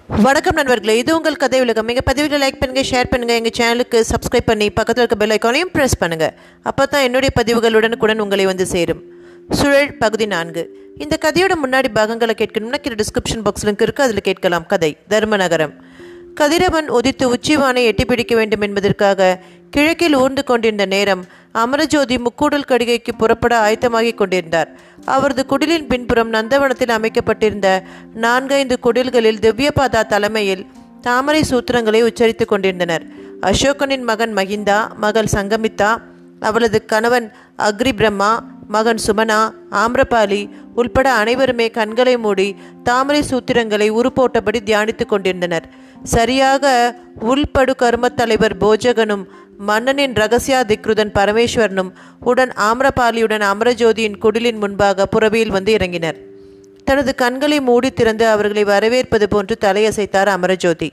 வணக்கம் நண்பர்களே இது உங்கள் கதை உலகம் எங்கள் பதிவுகளை லைக் பண்ணுங்கள் ஷேர் பண்ணுங்கள் எங்கள் சேனலுக்கு சப்ஸ்கிரைப் பண்ணி பக்கத்தில் இருக்க பெல் ஐக்கானையும் ப்ரெஸ் பண்ணுங்கள் அப்போ தான் என்னுடைய பதிவுகள் உடனுக்குடன் உங்களை வந்து சேரும் சுழல் பகுதி நான்கு இந்த கதையோட முன்னாடி பாகங்களை கேட்கணும்னா கீழே டிஸ்கிரிப்ஷன் பாக்ஸ் லிங்க் இருக்குது அதில் கேட்கலாம் கதை தர்மநகரம் கதிரவன் உதித்து உச்சிவானை எட்டி பிடிக்க வேண்டும் என்பதற்காக கிழக்கில் ஊர்ந்து கொண்டிருந்த நேரம் அமரஜோதி முக்கூடல் கடிகைக்கு புறப்பட ஆயத்தமாகிக் கொண்டிருந்தார் அவரது குடிலின் பின்புறம் நந்தவனத்தில் அமைக்கப்பட்டிருந்த நான்கைந்து குடில்களில் திவ்யபாதா தலைமையில் தாமரை சூத்திரங்களை உச்சரித்துக் கொண்டிருந்தனர் அசோகனின் மகன் மகிந்தா மகள் சங்கமித்தா அவளது கணவன் அக்ரி பிரம்மா மகன் சுமனா ஆம்ரபாலி உள்பட அனைவருமே கண்களை மூடி தாமரை சூத்திரங்களை உருப்போட்டபடி தியானித்துக் கொண்டிருந்தனர் சரியாக உள்படு கர்மத் தலைவர் போஜகனும் மன்னனின் ரகசியாதிக்ருதன் பரமேஸ்வரனும் உடன் ஆம்ரபாலியுடன் அமரஜோதியின் குடிலின் முன்பாக புறவியில் வந்து இறங்கினர் தனது கண்களை மூடி திறந்து அவர்களை வரவேற்பது போன்று தலையசைத்தார் அமரஜோதி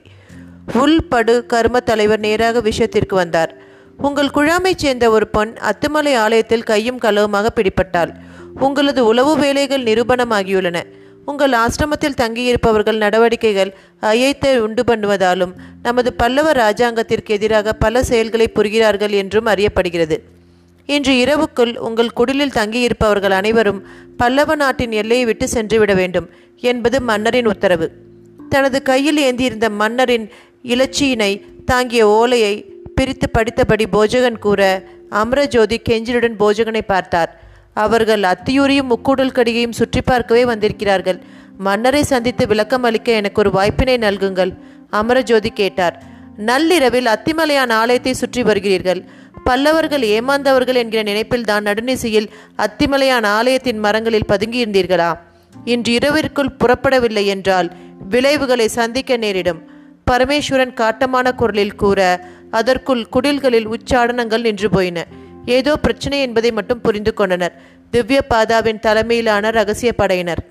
உள்படு கர்ம தலைவர் நேராக விஷயத்திற்கு வந்தார் உங்கள் குழாமைச் சேர்ந்த ஒரு பெண் அத்துமலை ஆலயத்தில் கையும் களவுமாக பிடிபட்டாள் உங்களது உளவு வேலைகள் நிரூபணமாகியுள்ளன உங்கள் ஆசிரமத்தில் தங்கியிருப்பவர்கள் நடவடிக்கைகள் ஐயத்தை உண்டு பண்ணுவதாலும் நமது பல்லவ ராஜாங்கத்திற்கு எதிராக பல செயல்களை புரிகிறார்கள் என்றும் அறியப்படுகிறது இன்று இரவுக்குள் உங்கள் குடிலில் தங்கியிருப்பவர்கள் அனைவரும் பல்லவ நாட்டின் எல்லையை விட்டு சென்றுவிட வேண்டும் என்பது மன்னரின் உத்தரவு தனது கையில் ஏந்தியிருந்த மன்னரின் இலச்சியினை தாங்கிய ஓலையை பிரித்து படித்தபடி போஜகன் கூற அமரஜோதி கெஞ்சிலுடன் போஜகனை பார்த்தார் அவர்கள் அத்தியூரியும் முக்கூடல் கடிகையும் சுற்றி பார்க்கவே வந்திருக்கிறார்கள் மன்னரை சந்தித்து விளக்கம் அளிக்க எனக்கு ஒரு வாய்ப்பினை நல்குங்கள் அமரஜோதி கேட்டார் நள்ளிரவில் அத்திமலையான் ஆலயத்தை சுற்றி வருகிறீர்கள் பல்லவர்கள் ஏமாந்தவர்கள் என்கிற நினைப்பில் தான் நடுநிசையில் அத்திமலையான் ஆலயத்தின் மரங்களில் பதுங்கியிருந்தீர்களா இன்று இரவிற்குள் புறப்படவில்லை என்றால் விளைவுகளை சந்திக்க நேரிடும் பரமேஸ்வரன் காட்டமான குரலில் கூற அதற்குள் குடில்களில் உச்சாடனங்கள் நின்று போயின ஏதோ பிரச்சனை என்பதை மட்டும் புரிந்து கொண்டனர் திவ்ய பாதாவின் தலைமையிலான ரகசிய படையினர்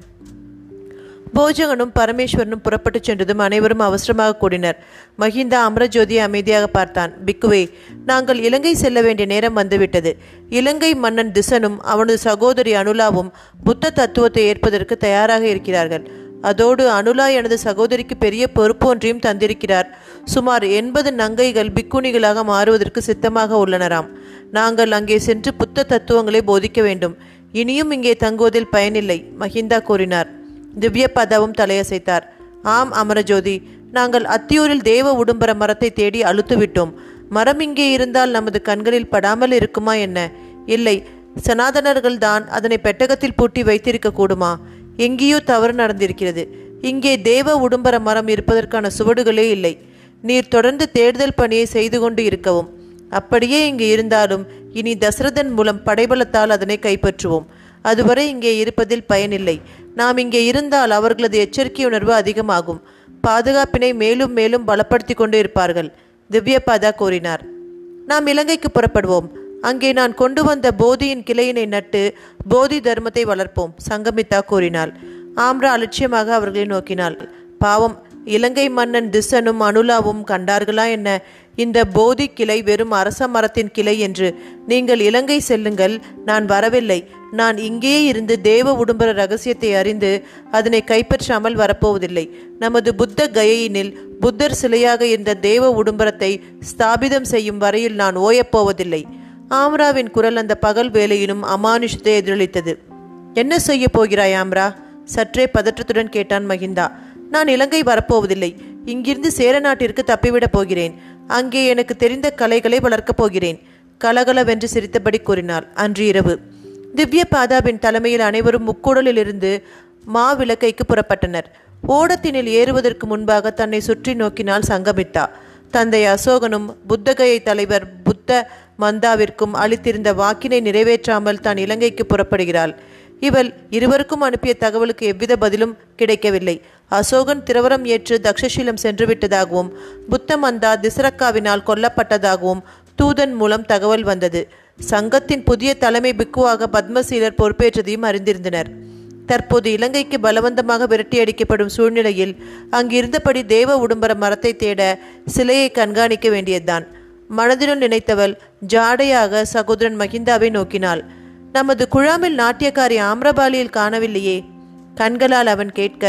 போஜகனும் பரமேஸ்வரனும் புறப்பட்டுச் சென்றதும் அனைவரும் அவசரமாக கூடினர் மஹிந்தா அமரஜோதியை அமைதியாக பார்த்தான் பிக்குவே நாங்கள் இலங்கை செல்ல வேண்டிய நேரம் வந்துவிட்டது இலங்கை மன்னன் திசனும் அவனது சகோதரி அனுலாவும் புத்த தத்துவத்தை ஏற்பதற்கு தயாராக இருக்கிறார்கள் அதோடு அனுலா எனது சகோதரிக்கு பெரிய பொறுப்பு ஒன்றையும் தந்திருக்கிறார் சுமார் எண்பது நங்கைகள் பிக்குணிகளாக மாறுவதற்கு சித்தமாக உள்ளனராம் நாங்கள் அங்கே சென்று புத்த தத்துவங்களை போதிக்க வேண்டும் இனியும் இங்கே தங்குவதில் பயனில்லை மஹிந்தா கூறினார் திவ்யபதாவும் தலையசைத்தார் ஆம் அமரஜோதி நாங்கள் அத்தியூரில் தேவ உடும்பர மரத்தை தேடி அழுத்து விட்டோம் மரம் இங்கே இருந்தால் நமது கண்களில் படாமல் இருக்குமா என்ன இல்லை சனாதனர்கள் தான் அதனை பெட்டகத்தில் பூட்டி வைத்திருக்க கூடுமா எங்கேயோ தவறு நடந்திருக்கிறது இங்கே தேவ உடும்பர மரம் இருப்பதற்கான சுவடுகளே இல்லை நீர் தொடர்ந்து தேடுதல் பணியை செய்து கொண்டு இருக்கவும் அப்படியே இங்கு இருந்தாலும் இனி தசரதன் மூலம் படைபலத்தால் அதனை கைப்பற்றுவோம் அதுவரை இங்கே இருப்பதில் பயனில்லை நாம் இங்கே இருந்தால் அவர்களது எச்சரிக்கை உணர்வு அதிகமாகும் பாதுகாப்பினை மேலும் மேலும் பலப்படுத்தி கொண்டு இருப்பார்கள் திவ்யபாதா கூறினார் நாம் இலங்கைக்கு புறப்படுவோம் அங்கே நான் கொண்டு வந்த போதியின் கிளையினை நட்டு போதி தர்மத்தை வளர்ப்போம் சங்கமித்தா கூறினாள் ஆம்ரா அலட்சியமாக அவர்களை நோக்கினாள் பாவம் இலங்கை மன்னன் திசனும் அனுலாவும் கண்டார்களா என்ன இந்த போதி கிளை வெறும் அரச மரத்தின் கிளை என்று நீங்கள் இலங்கை செல்லுங்கள் நான் வரவில்லை நான் இங்கேயே இருந்து தேவ உடும்பர ரகசியத்தை அறிந்து அதனை கைப்பற்றாமல் வரப்போவதில்லை நமது புத்த கயையினில் புத்தர் சிலையாக இருந்த தேவ உடும்பரத்தை ஸ்தாபிதம் செய்யும் வரையில் நான் ஓயப்போவதில்லை ஆம்ராவின் குரல் அந்த பகல் வேலையினும் அமானுஷத்தை எதிரொலித்தது என்ன செய்ய போகிறாய் ஆம்ரா சற்றே பதற்றத்துடன் கேட்டான் மகிந்தா நான் இலங்கை வரப்போவதில்லை இங்கிருந்து சேர நாட்டிற்கு தப்பிவிடப் போகிறேன் அங்கே எனக்கு தெரிந்த கலைகளை வளர்க்கப் போகிறேன் கலகலவென்று சிரித்தபடி கூறினாள் அன்று இரவு திவ்ய பாதாவின் தலைமையில் அனைவரும் முக்கூடலிலிருந்து மாவிளக்கைக்கு புறப்பட்டனர் ஓடத்தினில் ஏறுவதற்கு முன்பாக தன்னை சுற்றி நோக்கினாள் சங்கமித்தா தந்தை அசோகனும் புத்தகயை தலைவர் புத்த மந்தாவிற்கும் அளித்திருந்த வாக்கினை நிறைவேற்றாமல் தான் இலங்கைக்கு புறப்படுகிறாள் இவள் இருவருக்கும் அனுப்பிய தகவலுக்கு எவ்வித பதிலும் கிடைக்கவில்லை அசோகன் திரவரம் ஏற்று தக்ஷசீலம் சென்று விட்டதாகவும் புத்தமந்தா திசரக்காவினால் கொல்லப்பட்டதாகவும் தூதன் மூலம் தகவல் வந்தது சங்கத்தின் புதிய தலைமை பிக்குவாக பத்மசீலர் பொறுப்பேற்றதையும் அறிந்திருந்தனர் தற்போது இலங்கைக்கு பலவந்தமாக விரட்டியடிக்கப்படும் சூழ்நிலையில் அங்கிருந்தபடி தேவ உடும்பர மரத்தை தேட சிலையை கண்காணிக்க வேண்டியதுதான் மனதினுள் நினைத்தவள் ஜாடையாக சகோதரன் மகிந்தாவை நோக்கினாள் நமது குழாமில் நாட்டியக்காரி ஆம்ரபாலியில் காணவில்லையே கண்களால் அவன் கேட்க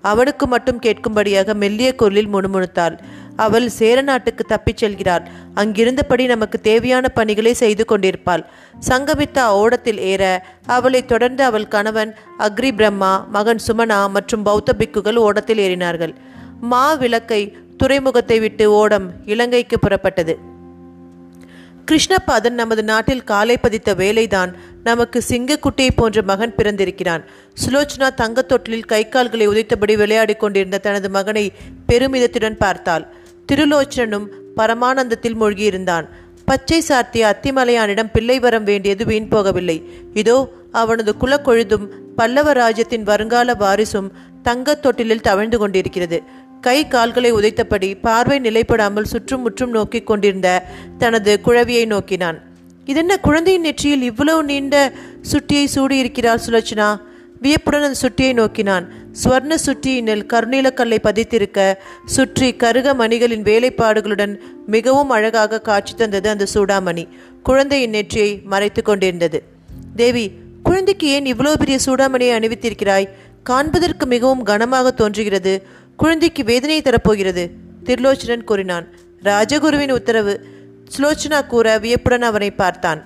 அவனுக்கு மட்டும் கேட்கும்படியாக மெல்லிய குரலில் முணுமுணுத்தாள் அவள் சேர நாட்டுக்கு தப்பிச் செல்கிறாள் அங்கிருந்தபடி நமக்கு தேவையான பணிகளை செய்து கொண்டிருப்பாள் சங்கமித்தா ஓடத்தில் ஏற அவளை தொடர்ந்து அவள் கணவன் அக்ரி பிரம்மா மகன் சுமனா மற்றும் பௌத்த பிக்குகள் ஓடத்தில் ஏறினார்கள் மா விளக்கை துறைமுகத்தை விட்டு ஓடம் இலங்கைக்கு புறப்பட்டது கிருஷ்ணபாதன் நமது நாட்டில் காலை பதித்த வேலைதான் நமக்கு சிங்கக்குட்டியை போன்ற மகன் பிறந்திருக்கிறான் சுலோச்சனா தங்கத் தொட்டிலில் கை கால்களை உதைத்தபடி விளையாடிக் கொண்டிருந்த தனது மகனை பெருமிதத்துடன் பார்த்தாள் திருலோச்சனும் பரமானந்தத்தில் மூழ்கியிருந்தான் பச்சை சார்த்திய அத்திமலையானிடம் பிள்ளை வரம் வேண்டியது வீண் போகவில்லை இதோ அவனது குலக்கொழுதும் பல்லவ ராஜ்யத்தின் வருங்கால வாரிசும் தங்கத் தொட்டிலில் தவழ்ந்து கொண்டிருக்கிறது கை கால்களை உதைத்தபடி பார்வை நிலைப்படாமல் சுற்றும் முற்றும் நோக்கிக் கொண்டிருந்த தனது குழவியை நோக்கினான் இதென்ன குழந்தையின் நெற்றியில் இவ்வளவு நீண்ட சுட்டியை சூடியிருக்கிறாள் சுலட்சணா வியப்புடன் அந்த சுட்டியை நோக்கினான் ஸ்வர்ண சுட்டியினில் கருநீலக்கல்லை பதித்திருக்க சுற்றி கருக மணிகளின் வேலைப்பாடுகளுடன் மிகவும் அழகாக காட்சி தந்தது அந்த சூடாமணி குழந்தையின் நெற்றியை மறைத்து கொண்டிருந்தது தேவி குழந்தைக்கு ஏன் இவ்வளவு பெரிய சூடாமணியை அணிவித்திருக்கிறாய் காண்பதற்கு மிகவும் கனமாக தோன்றுகிறது குழந்தைக்கு வேதனையை தரப்போகிறது திருலோச்சனன் கூறினான் ராஜகுருவின் உத்தரவு சுலோச்சனா கூற வியப்புடன் அவனை பார்த்தான்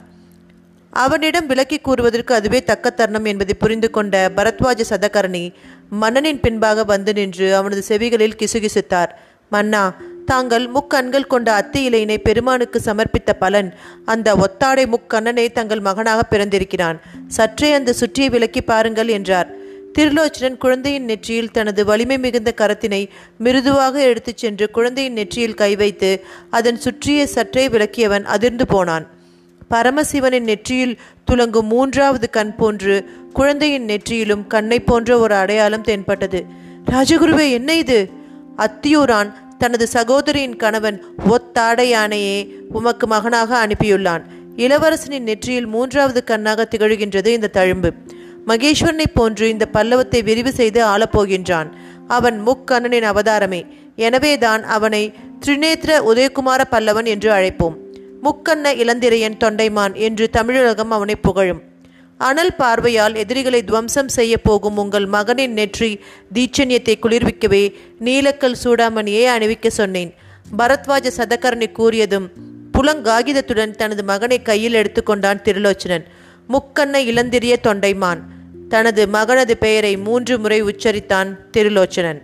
அவனிடம் விலக்கி கூறுவதற்கு அதுவே தக்க தருணம் என்பதை புரிந்து கொண்ட பரத்வாஜ சதகரணி மன்னனின் பின்பாக வந்து நின்று அவனது செவிகளில் கிசுகிசுத்தார் மன்னா தாங்கள் முக்கண்கள் கொண்ட அத்தி இலையினை பெருமானுக்கு சமர்ப்பித்த பலன் அந்த ஒத்தாடை முக்கண்ணனை தங்கள் மகனாக பிறந்திருக்கிறான் சற்றே அந்த சுற்றியை விலக்கி பாருங்கள் என்றார் திருலோச்சனன் குழந்தையின் நெற்றியில் தனது வலிமை மிகுந்த கரத்தினை மிருதுவாக எடுத்துச் சென்று குழந்தையின் நெற்றியில் கை வைத்து அதன் சுற்றிய சற்றே விலக்கியவன் அதிர்ந்து போனான் பரமசிவனின் நெற்றியில் துலங்கும் மூன்றாவது கண் போன்று குழந்தையின் நெற்றியிலும் கண்ணை போன்ற ஒரு அடையாளம் தென்பட்டது ராஜகுருவே என்ன இது அத்தியூரான் தனது சகோதரியின் கணவன் ஒத்தாடை யானையே உமக்கு மகனாக அனுப்பியுள்ளான் இளவரசனின் நெற்றியில் மூன்றாவது கண்ணாக திகழ்கின்றது இந்த தழும்பு மகேஸ்வரனைப் போன்று இந்த பல்லவத்தை விரிவு செய்து ஆளப்போகின்றான் அவன் முக்கண்ணனின் அவதாரமே எனவேதான் அவனை திரிநேத்திர உதயகுமார பல்லவன் என்று அழைப்போம் முக்கண்ண இளந்திரையன் தொண்டைமான் என்று தமிழகம் அவனை புகழும் அனல் பார்வையால் எதிரிகளை துவம்சம் செய்ய போகும் உங்கள் மகனின் நெற்றி தீட்சண்யத்தை குளிர்விக்கவே நீலக்கல் சூடாமணியை அணிவிக்க சொன்னேன் பரத்வாஜ சதகர்ணி கூறியதும் புலங்காகிதத்துடன் தனது மகனை கையில் எடுத்துக்கொண்டான் திருலோச்சனன் முக்கண்ண இளந்திரிய தொண்டைமான் தனது மகனது பெயரை மூன்று முறை உச்சரித்தான் திருலோச்சனன்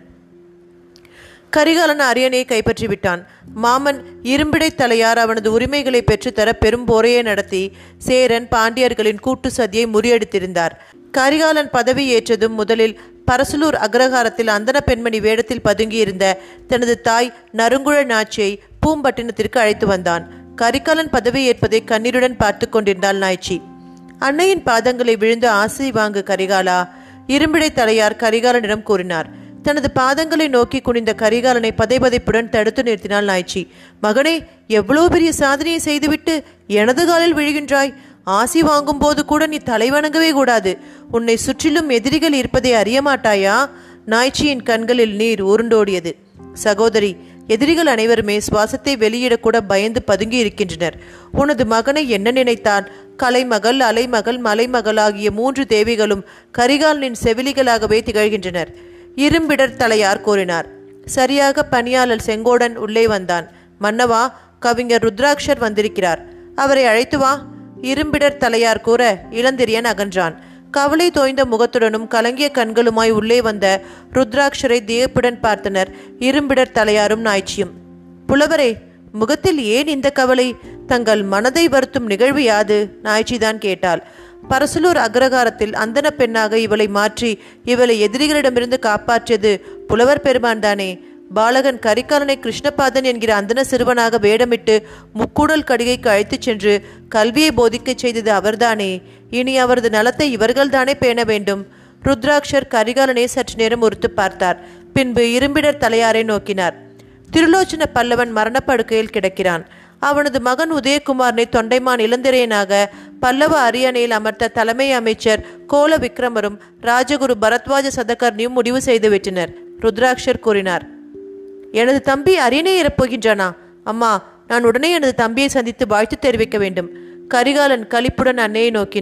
கரிகாலன் அரியணையை கைப்பற்றி விட்டான் மாமன் இரும்பிடை தலையார் அவனது உரிமைகளை பெற்றுத்தர பெரும் போரையை நடத்தி சேரன் பாண்டியர்களின் கூட்டு சதியை முறியடித்திருந்தார் கரிகாலன் பதவி ஏற்றதும் முதலில் பரசலூர் அக்ரஹாரத்தில் அந்தன பெண்மணி வேடத்தில் பதுங்கியிருந்த தனது தாய் நறுங்குழ நாச்சியை பூம்பட்டினத்திற்கு அழைத்து வந்தான் கரிகாலன் பதவி ஏற்பதை கண்ணீருடன் பார்த்து கொண்டிருந்தாள் நாய்ச்சி அன்னையின் பாதங்களை விழுந்து ஆசை வாங்கு கரிகாலா இரும்பிடை தலையார் கரிகாலனிடம் கூறினார் தனது பாதங்களை நோக்கி குனிந்த கரிகாலனை பதைபதைப்புடன் தடுத்து நிறுத்தினாள் நாய்ச்சி மகனே எவ்வளவு பெரிய சாதனையை செய்துவிட்டு எனது காலில் விழுகின்றாய் ஆசி வாங்கும் போது கூட நீ தலை வணங்கவே கூடாது உன்னை சுற்றிலும் எதிரிகள் இருப்பதை அறிய மாட்டாயா நாய்ச்சியின் கண்களில் நீர் உருண்டோடியது சகோதரி எதிரிகள் அனைவருமே சுவாசத்தை வெளியிடக்கூட பயந்து பதுங்கி இருக்கின்றனர் உனது மகனை என்ன நினைத்தான் கலைமகள் அலைமகள் மலைமகள் ஆகிய மூன்று தேவிகளும் கரிகாலனின் செவிலிகளாகவே திகழ்கின்றனர் இரும்பிடர் தலையார் கூறினார் சரியாக பணியாளர் செங்கோடன் உள்ளே வந்தான் மன்னவா கவிஞர் ருத்ராட்சர் வந்திருக்கிறார் அவரை அழைத்து வா இரும்பிடர் தலையார் கூற இளந்திரியன் அகன்றான் கவலை தோய்ந்த முகத்துடனும் கலங்கிய கண்களுமாய் உள்ளே வந்த ருத்ராட்சரை தியப்புடன் பார்த்தனர் இரும்பிடர் தலையாரும் நாய்ச்சியும் புலவரே முகத்தில் ஏன் இந்த கவலை தங்கள் மனதை வருத்தும் நிகழ்வு யாது நாய்ச்சிதான் கேட்டாள் பரசலூர் அக்ரகாரத்தில் அந்தன பெண்ணாக இவளை மாற்றி இவளை எதிரிகளிடமிருந்து காப்பாற்றியது புலவர் பெருமான் தானே பாலகன் கரிகாலனை கிருஷ்ணபாதன் என்கிற அந்தன சிறுவனாக வேடமிட்டு முக்கூடல் கடிகைக்கு அழைத்துச் சென்று கல்வியை போதிக்கச் செய்தது அவர்தானே இனி அவரது நலத்தை இவர்கள்தானே பேண வேண்டும் ருத்ராட்சர் கரிகாலனை சற்று நேரம் உறுத்து பார்த்தார் பின்பு இரும்பிடர் தலையாரை நோக்கினார் திருலோச்சன பல்லவன் மரணப்படுக்கையில் கிடக்கிறான் அவனது மகன் உதயகுமாரனை தொண்டைமான் இளந்திரையனாக பல்லவ அரியணையில் அமர்த்த தலைமை அமைச்சர் கோல விக்ரமரும் ராஜகுரு பரத்வாஜ சதகர்ணியும் முடிவு செய்துவிட்டனர் ருத்ராட்சர் கூறினார் எனது தம்பி அரியணை ஏறப்போகின்றானா அம்மா நான் உடனே எனது தம்பியை சந்தித்து வாழ்த்து தெரிவிக்க வேண்டும் கரிகாலன் களிப்புடன் அன்னையை நோக்கினான்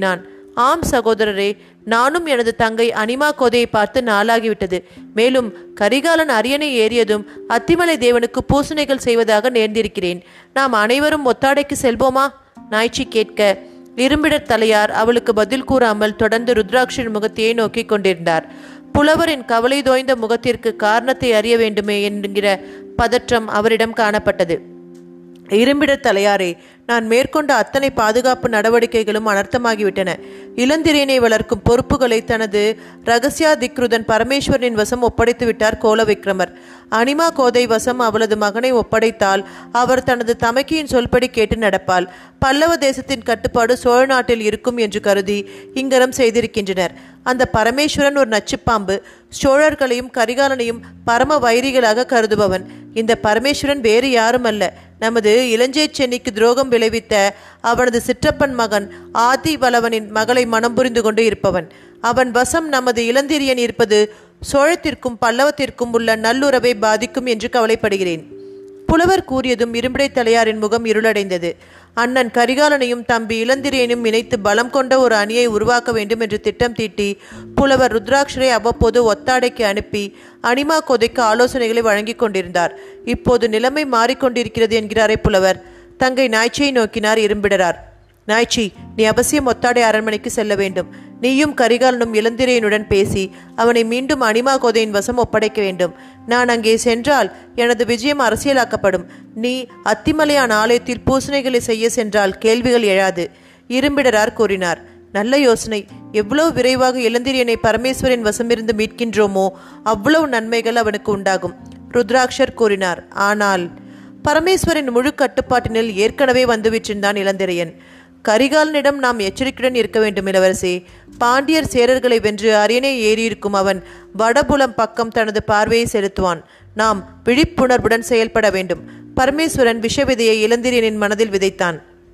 ஆம் சகோதரரே நானும் எனது தங்கை அனிமா கோதையை பார்த்து நாளாகிவிட்டது மேலும் கரிகாலன் அரியணை ஏறியதும் அத்திமலை தேவனுக்கு பூசணைகள் செய்வதாக நேர்ந்திருக்கிறேன் நாம் அனைவரும் ஒத்தாடைக்கு செல்வோமா நாய்ச்சி கேட்க இரும்பிடர் தலையார் அவளுக்கு பதில் கூறாமல் தொடர்ந்து ருத்ராட்சியின் முகத்தையே நோக்கி கொண்டிருந்தார் புலவரின் கவலை தோய்ந்த முகத்திற்கு காரணத்தை அறிய வேண்டுமே என்கிற பதற்றம் அவரிடம் காணப்பட்டது இரும்பிடத் தலையாரே நான் மேற்கொண்ட அத்தனை பாதுகாப்பு நடவடிக்கைகளும் அனர்த்தமாகிவிட்டன இளந்திரியனை வளர்க்கும் பொறுப்புகளை தனது ரகசியாதிக்ருதன் பரமேஸ்வரனின் வசம் ஒப்படைத்து விட்டார் கோலவிக்ரமர் அனிமா கோதை வசம் அவளது மகனை ஒப்படைத்தால் அவர் தனது தமக்கியின் சொல்படி கேட்டு நடப்பாள் பல்லவ தேசத்தின் கட்டுப்பாடு சோழ நாட்டில் இருக்கும் என்று கருதி இங்கனம் செய்திருக்கின்றனர் அந்த பரமேஸ்வரன் ஒரு நச்சுப்பாம்பு சோழர்களையும் கரிகாலனையும் பரம வைரிகளாக கருதுபவன் இந்த பரமேஸ்வரன் வேறு யாரும் அல்ல நமது இளஞ்சே சென்னிக்கு துரோகம் விளைவித்த அவனது சிற்றப்பன் மகன் ஆதி வளவனின் மகளை மனம் புரிந்து கொண்டு இருப்பவன் அவன் வசம் நமது இளந்திரியன் இருப்பது சோழத்திற்கும் பல்லவத்திற்கும் உள்ள நல்லுறவை பாதிக்கும் என்று கவலைப்படுகிறேன் புலவர் கூறியதும் இரும்பிடை தலையாரின் முகம் இருளடைந்தது அண்ணன் கரிகாலனையும் தம்பி இளந்திரியனையும் இணைத்து பலம் கொண்ட ஒரு அணியை உருவாக்க வேண்டும் என்று திட்டம் தீட்டி புலவர் ருத்ராட்சரை அவ்வப்போது ஒத்தாடைக்கு அனுப்பி அனிமா கொதைக்கு ஆலோசனைகளை வழங்கிக் கொண்டிருந்தார் இப்போது நிலைமை மாறிக்கொண்டிருக்கிறது என்கிறாரே புலவர் தங்கை நாய்ச்சியை நோக்கினார் இரும்பிடரார் நாய்ச்சி நீ அவசியம் ஒத்தாடை அரண்மனைக்கு செல்ல வேண்டும் நீயும் கரிகாலனும் இளந்திரையனுடன் பேசி அவனை மீண்டும் அனிமா கோதையின் வசம் ஒப்படைக்க வேண்டும் நான் அங்கே சென்றால் எனது விஜயம் அரசியலாக்கப்படும் நீ அத்திமலையான் ஆலயத்தில் பூசணைகளை செய்ய சென்றால் கேள்விகள் எழாது இரும்பிடரார் கூறினார் நல்ல யோசனை எவ்வளவு விரைவாக இளந்திரியனை பரமேஸ்வரின் வசமிருந்து மீட்கின்றோமோ அவ்வளவு நன்மைகள் அவனுக்கு உண்டாகும் ருத்ராட்சர் கூறினார் ஆனால் பரமேஸ்வரின் முழு கட்டுப்பாட்டினில் ஏற்கனவே வந்துவிட்டிருந்தான் இளந்திரையன் கரிகாலனிடம் நாம் எச்சரிக்கையுடன் இருக்க வேண்டும் இளவரசே பாண்டியர் சேரர்களை வென்று அரியணை ஏறியிருக்கும் அவன் வடபுலம் பக்கம் தனது பார்வையை செலுத்துவான் நாம் விழிப்புணர்வுடன் செயல்பட வேண்டும் பரமேஸ்வரன் விஷவிதையை இளந்திரியனின் மனதில் விதைத்தான்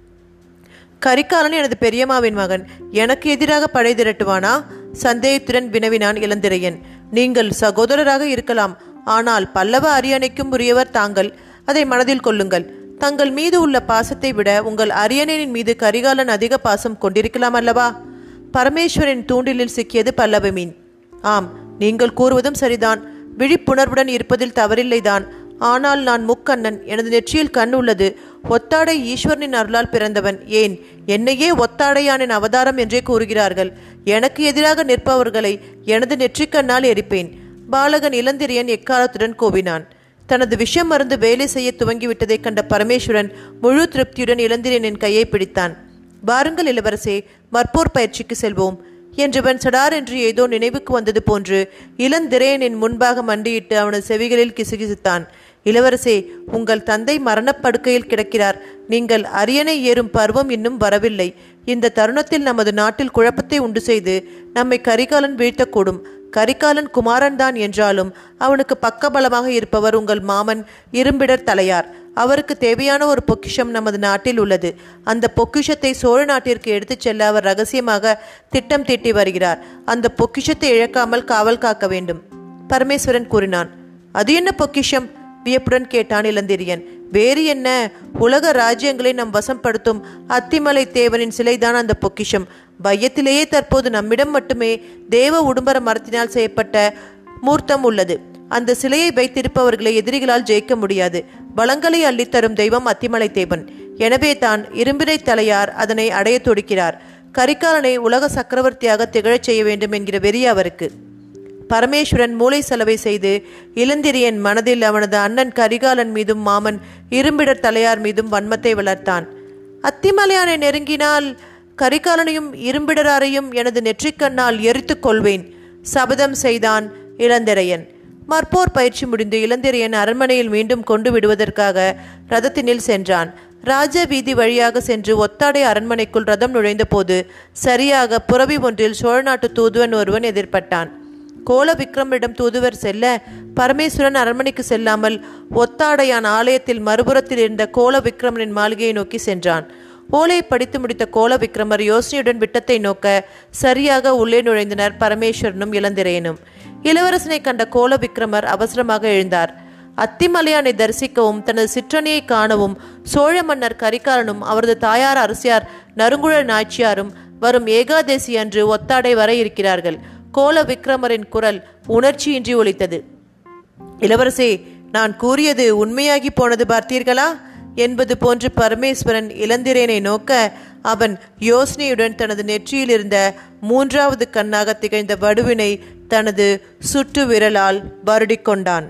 கரிகாலன் எனது பெரியம்மாவின் மகன் எனக்கு எதிராக படை திரட்டுவானா சந்தேகத்துடன் வினவினான் இளந்திரையன் நீங்கள் சகோதரராக இருக்கலாம் ஆனால் பல்லவ அரியணைக்கும் உரியவர் தாங்கள் அதை மனதில் கொள்ளுங்கள் தங்கள் மீது உள்ள பாசத்தை விட உங்கள் அரியணையின் மீது கரிகாலன் அதிக பாசம் கொண்டிருக்கலாம் அல்லவா பரமேஸ்வரின் தூண்டிலில் சிக்கியது பல்லவ மீன் ஆம் நீங்கள் கூறுவதும் சரிதான் விழிப்புணர்வுடன் இருப்பதில் தவறில்லைதான் ஆனால் நான் முக்கண்ணன் எனது நெற்றியில் கண் உள்ளது ஒத்தாடை ஈஸ்வரனின் அருளால் பிறந்தவன் ஏன் என்னையே ஒத்தாடையானின் அவதாரம் என்றே கூறுகிறார்கள் எனக்கு எதிராக நிற்பவர்களை எனது நெற்றிக்கண்ணால் எரிப்பேன் பாலகன் இளந்திரியன் எக்காலத்துடன் கூவினான் தனது விஷம் மருந்து வேலை செய்ய துவங்கிவிட்டதைக் கண்ட பரமேஸ்வரன் முழு திருப்தியுடன் இளந்திரியனின் கையை பிடித்தான் வாருங்கள் இளவரசே மற்போர் பயிற்சிக்கு செல்வோம் என்றவன் சடார் என்று ஏதோ நினைவுக்கு வந்தது போன்று இளந்திரையனின் முன்பாக மண்டியிட்டு அவனது செவிகளில் கிசுகிசுத்தான் இளவரசே உங்கள் தந்தை மரணப்படுக்கையில் கிடக்கிறார் நீங்கள் அரியணை ஏறும் பருவம் இன்னும் வரவில்லை இந்த தருணத்தில் நமது நாட்டில் குழப்பத்தை உண்டு செய்து நம்மை கரிகாலன் வீழ்த்தக்கூடும் கரிகாலன் குமாரன் தான் என்றாலும் அவனுக்கு பக்கபலமாக இருப்பவர் உங்கள் மாமன் இரும்பிடர் தலையார் அவருக்கு தேவையான ஒரு பொக்கிஷம் நமது நாட்டில் உள்ளது அந்த பொக்கிஷத்தை சோழ நாட்டிற்கு எடுத்துச் செல்ல அவர் ரகசியமாக திட்டம் தீட்டி வருகிறார் அந்த பொக்கிஷத்தை இழக்காமல் காவல் காக்க வேண்டும் பரமேஸ்வரன் கூறினான் அது என்ன பொக்கிஷம் வியப்புடன் கேட்டான் இளந்திரியன் வேறு என்ன உலக ராஜ்யங்களை நம் வசப்படுத்தும் அத்திமலை தேவனின் சிலைதான் அந்த பொக்கிஷம் வையத்திலேயே தற்போது நம்மிடம் மட்டுமே தேவ உடும்பர மரத்தினால் செய்யப்பட்ட மூர்த்தம் உள்ளது அந்த சிலையை வைத்திருப்பவர்களை எதிரிகளால் ஜெயிக்க முடியாது வளங்களை அள்ளித்தரும் தெய்வம் அத்திமலை தேவன் எனவே தான் இரும்பினை தலையார் அதனை அடைய துடிக்கிறார் கரிகாலனை உலக சக்கரவர்த்தியாக திகழச் செய்ய வேண்டும் என்கிற வெறி அவருக்கு பரமேஸ்வரன் மூளை செலவை செய்து இளந்திரியன் மனதில் அவனது அண்ணன் கரிகாலன் மீதும் மாமன் இரும்பிடர் தலையார் மீதும் வன்மத்தை வளர்த்தான் அத்திமலையானை நெருங்கினால் கரிகாலனையும் இரும்பிடராரையும் எனது நெற்றிக்கண்ணால் எரித்துக் கொள்வேன் சபதம் செய்தான் இளந்திரையன் மற்போர் பயிற்சி முடிந்து இளந்திரையன் அரண்மனையில் மீண்டும் கொண்டு விடுவதற்காக ரதத்தினில் சென்றான் ராஜ வீதி வழியாக சென்று ஒத்தாடை அரண்மனைக்குள் ரதம் நுழைந்தபோது சரியாக புறவி ஒன்றில் சோழ நாட்டு தூதுவன் ஒருவன் எதிர்பட்டான் கோல விக்ரமரிடம் தூதுவர் செல்ல பரமேஸ்வரன் அரண்மனைக்கு செல்லாமல் ஒத்தாடையான் ஆலயத்தில் மறுபுறத்தில் இருந்த கோல விக்ரமனின் மாளிகையை நோக்கி சென்றான் ஓலையை படித்து முடித்த கோல விக்ரமர் யோசனையுடன் விட்டத்தை நோக்க சரியாக உள்ளே நுழைந்தனர் பரமேஸ்வரனும் இளந்திரையனும் இளவரசனை கண்ட கோல விக்ரமர் அவசரமாக எழுந்தார் அத்திமலையானை தரிசிக்கவும் தனது சிற்றணியை காணவும் சோழ மன்னர் கரிகாலனும் அவரது தாயார் அரசியார் நறுங்குழல் நாச்சியாரும் வரும் ஏகாதசி அன்று ஒத்தாடை வர இருக்கிறார்கள் கோல விக்ரமரின் குரல் உணர்ச்சியின்றி ஒலித்தது இளவரசே நான் கூறியது உண்மையாகி போனது பார்த்தீர்களா என்பது போன்று பரமேஸ்வரன் இளந்திரேனை நோக்க அவன் யோசனையுடன் தனது நெற்றியில் இருந்த மூன்றாவது கண்ணாக திகழ்ந்த வடுவினை தனது சுட்டு விரலால் வருடிக்கொண்டான்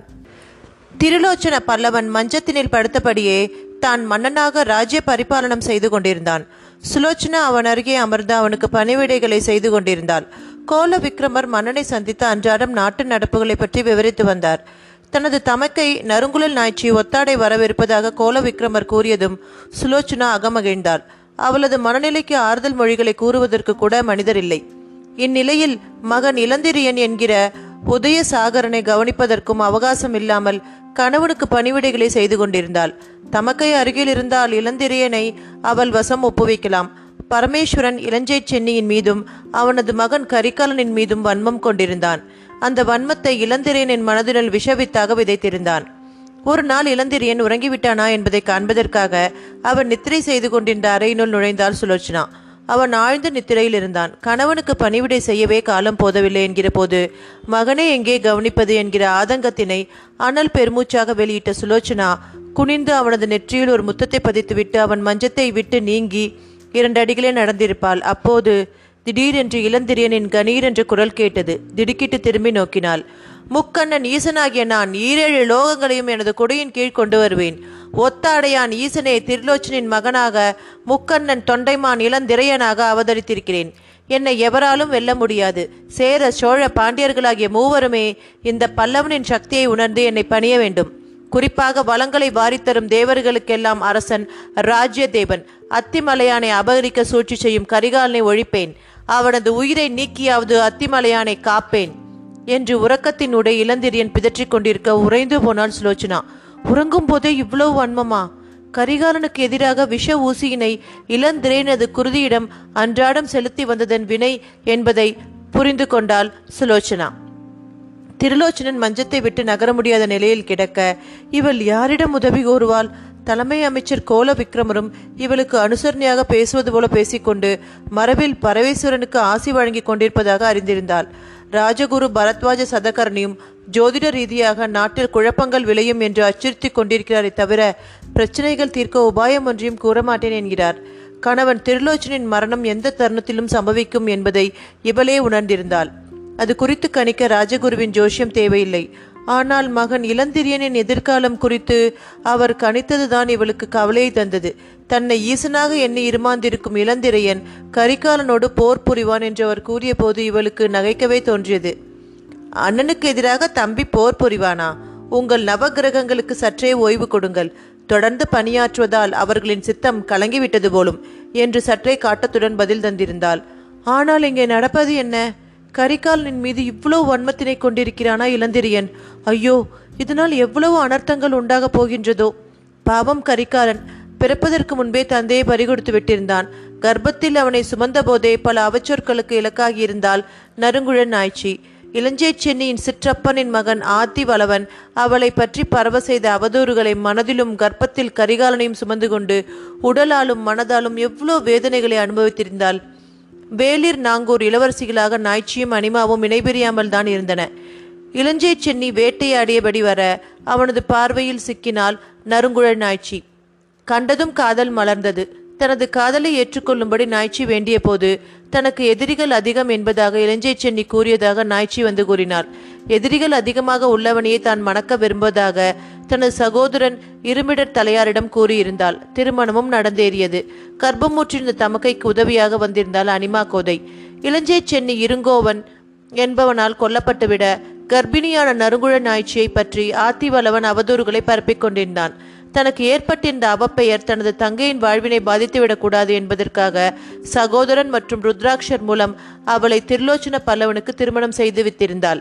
திருலோச்சன பல்லவன் மஞ்சத்தினில் படுத்தபடியே தான் மன்னனாக ராஜ்ய பரிபாலனம் செய்து கொண்டிருந்தான் சுலோச்சனா அவன் அருகே அமர்ந்து அவனுக்கு பணிவிடைகளை செய்து கொண்டிருந்தாள் கோல விக்ரமர் மன்னனை சந்தித்து அன்றாடம் நாட்டு நடப்புகளை பற்றி விவரித்து வந்தார் தனது தமக்கை நறுங்குழல் நாய்ச்சி ஒத்தாடை வரவிருப்பதாக கோல விக்ரமர் கூறியதும் சுலோச்சனா அகமகிழ்ந்தாள் அவளது மனநிலைக்கு ஆறுதல் மொழிகளை கூறுவதற்கு கூட மனிதர் இல்லை இந்நிலையில் மகன் இளந்திரியன் என்கிற உதய சாகரனை கவனிப்பதற்கும் அவகாசம் இல்லாமல் கணவனுக்கு பணிவிடைகளை செய்து கொண்டிருந்தாள் தமக்கை அருகில் இருந்தால் இளந்திரியனை அவள் வசம் ஒப்புவிக்கலாம் பரமேஸ்வரன் இளஞ்சை சென்னியின் மீதும் அவனது மகன் கரிகாலனின் மீதும் வன்மம் கொண்டிருந்தான் அந்த வன்மத்தை இளந்திரியனின் மனதினுள் விஷவித்தாக விதைத்திருந்தான் ஒரு நாள் இளந்திரியன் உறங்கிவிட்டானா என்பதை காண்பதற்காக அவன் நித்திரை செய்து கொண்டிருந்த அறையினுள் நுழைந்தாள் சுலோச்சனா அவன் ஆழ்ந்த நித்திரையில் இருந்தான் கணவனுக்கு பணிவிடை செய்யவே காலம் போதவில்லை என்கிற போது மகனை எங்கே கவனிப்பது என்கிற ஆதங்கத்தினை அனல் பெருமூச்சாக வெளியிட்ட சுலோச்சனா குனிந்து அவனது நெற்றியில் ஒரு முத்தத்தை பதித்துவிட்டு அவன் மஞ்சத்தை விட்டு நீங்கி இரண்டு அடிகளே நடந்திருப்பாள் அப்போது திடீரென்று இளந்திரியனின் கணீர் என்ற குரல் கேட்டது திடுக்கிட்டு திரும்பி நோக்கினாள் முக்கண்ணன் ஈசனாகிய நான் ஈரேழு லோகங்களையும் எனது கொடியின் கீழ் கொண்டு வருவேன் ஒத்தாடையான் ஈசனே திருலோச்சனின் மகனாக முக்கண்ணன் தொண்டைமான் இளந்திரையனாக அவதரித்திருக்கிறேன் என்னை எவராலும் வெல்ல முடியாது சேர சோழ பாண்டியர்களாகிய மூவருமே இந்த பல்லவனின் சக்தியை உணர்ந்து என்னை பணிய வேண்டும் குறிப்பாக வளங்களை வாரித்தரும் தேவர்களுக்கெல்லாம் அரசன் ராஜ்ய தேவன் அத்திமலையானை அபகரிக்க சூழ்ச்சி செய்யும் கரிகாலனை ஒழிப்பேன் அவனது உயிரை நீக்கியாவது அத்திமலையானை காப்பேன் என்று உறக்கத்தினுடைய இளந்திரியன் பிதற்றிக் கொண்டிருக்க உறைந்து போனாள் சுலோச்சனா உறங்கும் போதே இவ்வளவு வன்மமா கரிகாலனுக்கு எதிராக விஷ ஊசியினை இளந்திரேனது குருதியிடம் அன்றாடம் செலுத்தி வந்ததன் வினை என்பதை புரிந்து கொண்டாள் சுலோச்சனா திருலோச்சனன் மஞ்சத்தை விட்டு நகர முடியாத நிலையில் கிடக்க இவள் யாரிடம் உதவி கோருவாள் தலைமை அமைச்சர் கோல விக்ரமரும் இவளுக்கு அனுசரணையாக பேசுவது போல பேசிக்கொண்டு மரபில் பரவேஸ்வரனுக்கு ஆசி வழங்கி கொண்டிருப்பதாக அறிந்திருந்தாள் ராஜகுரு பரத்வாஜ சதகர்ணியும் ஜோதிட ரீதியாக நாட்டில் குழப்பங்கள் விளையும் என்று அச்சுறுத்தி கொண்டிருக்கிறாரே தவிர பிரச்சனைகள் தீர்க்க உபாயம் ஒன்றையும் கூறமாட்டேன் என்கிறார் கணவன் திருலோச்சனின் மரணம் எந்த தருணத்திலும் சம்பவிக்கும் என்பதை இவளே உணர்ந்திருந்தாள் அது குறித்து கணிக்க ராஜகுருவின் ஜோஷ்யம் தேவையில்லை ஆனால் மகன் இளந்திரியனின் எதிர்காலம் குறித்து அவர் கணித்ததுதான் இவளுக்கு கவலையை தந்தது தன்னை ஈசனாக எண்ணி இருமாந்திருக்கும் இளந்திரையன் கரிகாலனோடு போர் புரிவான் என்று அவர் கூறிய போது இவளுக்கு நகைக்கவே தோன்றியது அண்ணனுக்கு எதிராக தம்பி போர் புரிவானா உங்கள் நவகிரகங்களுக்கு சற்றே ஓய்வு கொடுங்கள் தொடர்ந்து பணியாற்றுவதால் அவர்களின் சித்தம் கலங்கிவிட்டது போலும் என்று சற்றே காட்டத்துடன் பதில் தந்திருந்தாள் ஆனால் இங்கே நடப்பது என்ன கரிகாலனின் மீது இவ்வளவு வன்மத்தினை கொண்டிருக்கிறானா இளந்திரியன் ஐயோ இதனால் எவ்வளவு அனர்த்தங்கள் உண்டாகப் போகின்றதோ பாவம் கரிகாலன் பிறப்பதற்கு முன்பே தந்தையை பறிகொடுத்து விட்டிருந்தான் கர்ப்பத்தில் அவனை சுமந்தபோதே பல அவச்சொற்களுக்கு இலக்காகி இருந்தால் நறுங்குழன் ஆய்ச்சி இளஞ்சை சென்னியின் சிற்றப்பனின் மகன் ஆத்தி வளவன் அவளை பற்றி பரவ செய்த அவதூறுகளை மனதிலும் கர்ப்பத்தில் கரிகாலனையும் சுமந்து கொண்டு உடலாலும் மனதாலும் எவ்வளோ வேதனைகளை அனுபவித்திருந்தாள் வேளிர் நாங்கூர் இளவரசிகளாக நாய்ச்சியும் அனிமாவும் இணைபிரியாமல் தான் இருந்தன இளஞ்சை சென்னி வேட்டையாடியபடி வர அவனது பார்வையில் சிக்கினால் நறுங்குழல் நாய்ச்சி கண்டதும் காதல் மலர்ந்தது தனது காதலை ஏற்றுக்கொள்ளும்படி நாய்ச்சி வேண்டிய போது தனக்கு எதிரிகள் அதிகம் என்பதாக இளஞ்சை சென்னி கூறியதாக நாய்ச்சி வந்து கூறினாள் எதிரிகள் அதிகமாக உள்ளவனையே தான் மணக்க விரும்புவதாக தனது சகோதரன் இருமிடர் தலையாரிடம் கூறியிருந்தாள் திருமணமும் நடந்தேறியது கர்ப்பமுற்றிருந்த தமக்கைக்கு உதவியாக வந்திருந்தாள் அனிமா கோதை இளஞ்சை சென்னி இருங்கோவன் என்பவனால் கொல்லப்பட்டுவிட கர்ப்பிணியான நறுங்குழ நாய்ச்சியை பற்றி ஆத்திவளவன் அவதூறுகளை பரப்பிக் கொண்டிருந்தான் தனக்கு ஏற்பட்டிருந்த அவப்பெயர் தனது தங்கையின் வாழ்வினை பாதித்துவிடக்கூடாது என்பதற்காக சகோதரன் மற்றும் ருத்ராட்சர் மூலம் அவளை திருலோச்சன பல்லவனுக்கு திருமணம் செய்து வித்திருந்தாள்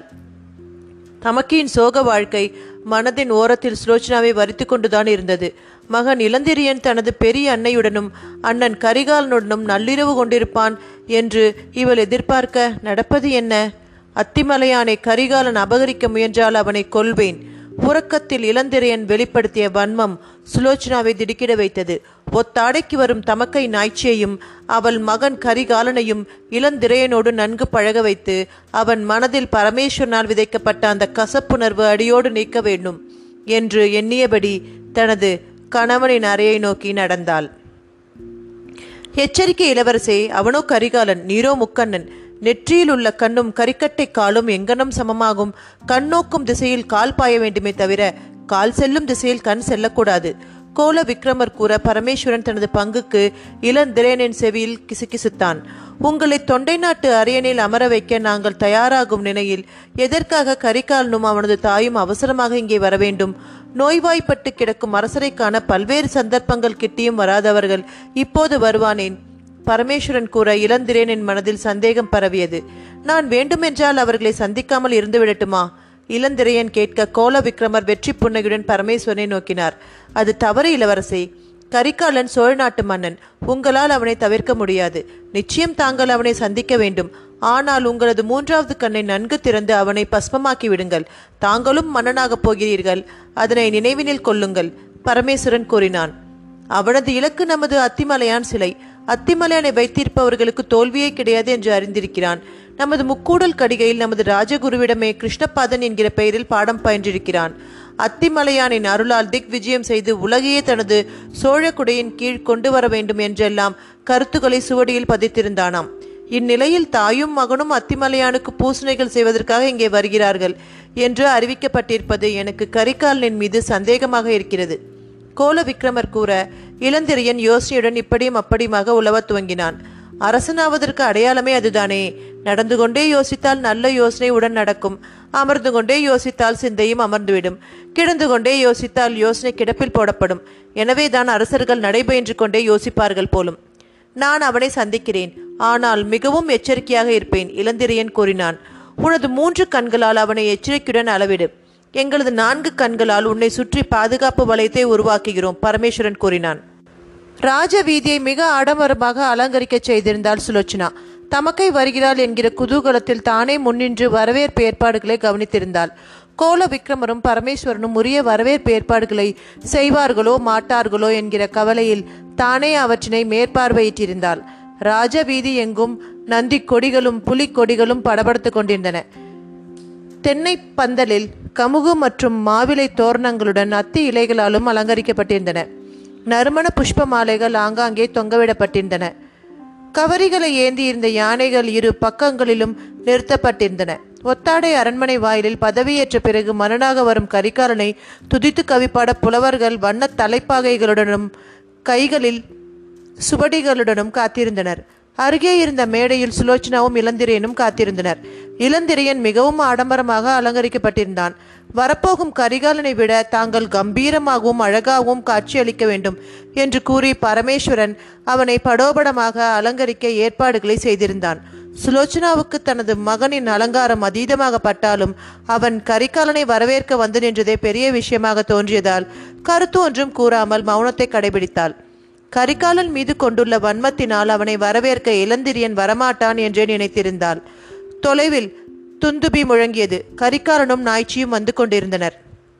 தமக்கியின் சோக வாழ்க்கை மனதின் ஓரத்தில் சுலோச்சனாவை வரித்து கொண்டுதான் இருந்தது மகன் இளந்திரியன் தனது பெரிய அன்னையுடனும் அண்ணன் கரிகாலனுடனும் நள்ளிரவு கொண்டிருப்பான் என்று இவள் எதிர்பார்க்க நடப்பது என்ன அத்திமலையானை கரிகாலன் அபகரிக்க முயன்றால் அவனை கொல்வேன் உறக்கத்தில் இளந்திரையன் வெளிப்படுத்திய வன்மம் சுலோச்சனாவை திடுக்கிட வைத்தது ஒத்தாடைக்கு வரும் தமக்கை நாய்ச்சியையும் அவள் மகன் கரிகாலனையும் இளந்திரையனோடு நன்கு பழக வைத்து அவன் மனதில் பரமேஸ்வரனால் விதைக்கப்பட்ட அந்த கசப்புணர்வு அடியோடு நீக்க வேண்டும் என்று எண்ணியபடி தனது கணவனின் அறையை நோக்கி நடந்தாள் எச்சரிக்கை இளவரசே அவனோ கரிகாலன் நீரோ முக்கண்ணன் நெற்றியில் உள்ள கண்ணும் கரிக்கட்டை காலும் எங்கனம் சமமாகும் கண் நோக்கும் திசையில் கால் பாய வேண்டுமே தவிர கால் செல்லும் திசையில் கண் செல்லக்கூடாது கோல விக்ரமர் கூற பரமேஸ்வரன் தனது பங்குக்கு இளந்திரேனின் செவியில் கிசுகிசுத்தான் உங்களை தொண்டை நாட்டு அரியணையில் அமர வைக்க நாங்கள் தயாராகும் நிலையில் எதற்காக கரிகாலனும் அவனது தாயும் அவசரமாக இங்கே வர வேண்டும் நோய்வாய்ப்பட்டு கிடக்கும் அரசரை காண பல்வேறு சந்தர்ப்பங்கள் கிட்டியும் வராதவர்கள் இப்போது வருவானேன் பரமேஸ்வரன் கூற இளந்திரேனின் மனதில் சந்தேகம் பரவியது நான் வேண்டுமென்றால் அவர்களை சந்திக்காமல் இருந்து விடட்டுமா இளந்திரையன் கேட்க கோல விக்ரமர் வெற்றி புன்னகையுடன் பரமேஸ்வரனை நோக்கினார் அது தவறு இளவரசே கரிகாலன் சோழ நாட்டு மன்னன் உங்களால் அவனை தவிர்க்க முடியாது நிச்சயம் தாங்கள் அவனை சந்திக்க வேண்டும் ஆனால் உங்களது மூன்றாவது கண்ணை நன்கு திறந்து அவனை பஸ்மமாக்கி விடுங்கள் தாங்களும் மன்னனாகப் போகிறீர்கள் அதனை நினைவினில் கொள்ளுங்கள் பரமேஸ்வரன் கூறினான் அவனது இலக்கு நமது அத்திமலையான் சிலை அத்திமலையானை வைத்திருப்பவர்களுக்கு தோல்வியே கிடையாது என்று அறிந்திருக்கிறான் நமது முக்கூடல் கடிகையில் நமது ராஜகுருவிடமே கிருஷ்ணபாதன் என்கிற பெயரில் பாடம் பயின்றிருக்கிறான் அத்திமலையானின் அருளால் திக் விஜயம் செய்து உலகையே தனது சோழ குடையின் கீழ் கொண்டு வர வேண்டும் என்றெல்லாம் கருத்துக்களை சுவடியில் பதித்திருந்தானாம் இந்நிலையில் தாயும் மகனும் அத்திமலையானுக்கு பூசணைகள் செய்வதற்காக இங்கே வருகிறார்கள் என்று அறிவிக்கப்பட்டிருப்பது எனக்கு கரிகாலனின் மீது சந்தேகமாக இருக்கிறது கோல விக்ரமர் கூற இளந்திரையன் யோசனையுடன் இப்படியும் அப்படியுமாக உலவத் துவங்கினான் அரசனாவதற்கு அடையாளமே அதுதானே நடந்து கொண்டே யோசித்தால் நல்ல யோசனை உடன் நடக்கும் அமர்ந்து கொண்டே யோசித்தால் சிந்தையும் அமர்ந்துவிடும் கிடந்து கொண்டே யோசித்தால் யோசனை கிடப்பில் போடப்படும் எனவே தான் அரசர்கள் நடைபயின்று கொண்டே யோசிப்பார்கள் போலும் நான் அவனை சந்திக்கிறேன் ஆனால் மிகவும் எச்சரிக்கையாக இருப்பேன் இளந்திரையன் கூறினான் உனது மூன்று கண்களால் அவனை எச்சரிக்கையுடன் அளவிடு எங்களது நான்கு கண்களால் உன்னை சுற்றி பாதுகாப்பு வளையத்தை உருவாக்குகிறோம் பரமேஸ்வரன் கூறினான் ராஜ வீதியை மிக ஆடம்பரமாக அலங்கரிக்கச் செய்திருந்தாள் சுலோச்சனா தமக்கை வருகிறாள் என்கிற குதூகலத்தில் தானே முன்னின்று வரவேற்பு ஏற்பாடுகளை கவனித்திருந்தாள் கோல விக்ரமரும் பரமேஸ்வரனும் உரிய வரவேற்பு ஏற்பாடுகளை செய்வார்களோ மாட்டார்களோ என்கிற கவலையில் தானே அவற்றினை மேற்பார்வையிட்டிருந்தாள் ராஜ வீதி எங்கும் நந்தி கொடிகளும் புலிக்கொடிகளும் படபடுத்துக் கொண்டிருந்தன தென்னை பந்தலில் கமுகு மற்றும் மாவிலை தோரணங்களுடன் அத்தி இலைகளாலும் அலங்கரிக்கப்பட்டிருந்தன நறுமண புஷ்ப மாலைகள் ஆங்காங்கே தொங்கவிடப்பட்டிருந்தன கவரிகளை ஏந்தியிருந்த யானைகள் இரு பக்கங்களிலும் நிறுத்தப்பட்டிருந்தன ஒத்தாடை அரண்மனை வாயிலில் பதவியேற்ற பிறகு மன்னனாக வரும் கரிகாலனை துதித்து கவிப்பாட புலவர்கள் வண்ணத் தலைப்பாகைகளுடனும் கைகளில் சுவடிகளுடனும் காத்திருந்தனர் அருகே இருந்த மேடையில் சுலோச்சனாவும் இளந்திரையனும் காத்திருந்தனர் இளந்திரையன் மிகவும் ஆடம்பரமாக அலங்கரிக்கப்பட்டிருந்தான் வரப்போகும் கரிகாலனை விட தாங்கள் கம்பீரமாகவும் அழகாகவும் காட்சியளிக்க வேண்டும் என்று கூறி பரமேஸ்வரன் அவனை படோபடமாக அலங்கரிக்க ஏற்பாடுகளை செய்திருந்தான் சுலோச்சனாவுக்கு தனது மகனின் அலங்காரம் அதீதமாக பட்டாலும் அவன் கரிகாலனை வரவேற்க வந்து நின்றதே பெரிய விஷயமாக தோன்றியதால் கருத்து ஒன்றும் கூறாமல் மௌனத்தை கடைபிடித்தாள் கரிகாலன் மீது கொண்டுள்ள வன்மத்தினால் அவனை வரவேற்க இளந்திரியன் வரமாட்டான் என்றே நினைத்திருந்தாள் தொலைவில் துந்துபி முழங்கியது கரிகாலனும் நாய்ச்சியும் வந்து கொண்டிருந்தனர்